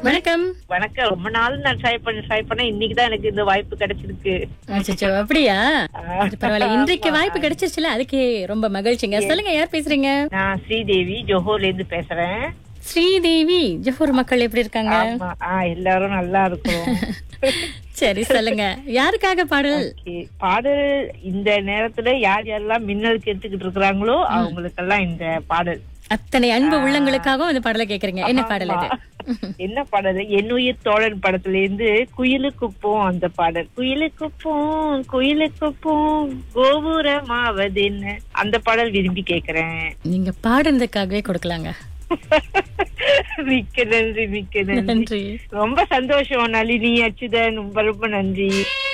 வணக்கம் வணக்கம் ரொம்ப நாள் நான் ட்ரை பண்ண ட்ரை பண்ண இன்னைக்கு தான் எனக்கு இந்த வாய்ப்பு கிடைச்சிருக்கு அச்சச்சோ அப்படியா ஆ. பரவாயில்ல இன்றைக்கு வாய்ப்பு கிடைச்சிருச்சுல அதுக்கு ரொம்ப மகிழ்ச்சிங்க சொல்லுங்க யார் பேசுறீங்க நான் ஸ்ரீதேவி ஜோஹர்ல இருந்து பேசுறேன் ஸ்ரீதேவி ஜோஹர் மக்கள் எப்படி இருக்காங்க ஆமா ஆ, எல்லாரும் நல்லா இருக்கும் சரி சொல்லுங்க யாருக்காக பாடல் Okay. பாடல் இந்த நேரத்துல யார் யாரெல்லாம் மின்னல் கேட்டுக்கிட்டு இருக்கிறாங்களோ அவங்களுக்கெல்லாம் இந்த பாடல் அத்தனை அன்பு உள்ளங்களுக்காகவும் இந்த பாடலை கேக்குறீங்க என்ன பாடல் இது என்ன பாடல் என்னுயிர் தோழன் படத்துல இருந்து குயிலுக்குப்போம் அந்த பாடல் குயிலுக்குப்போம் குயிலுக்குப்போம் கோபுரமாவது என்ன அந்த பாடல் விரும்பி கேக்குறேன் நீங்க பாடுனதுக்காகவே கொடுக்கலாங்க மிக்க நன்றி மிக்க நன்றி நன்றி ரொம்ப சந்தோஷம் நளினி அச்சுதன் ரொம்ப ரொம்ப நன்றி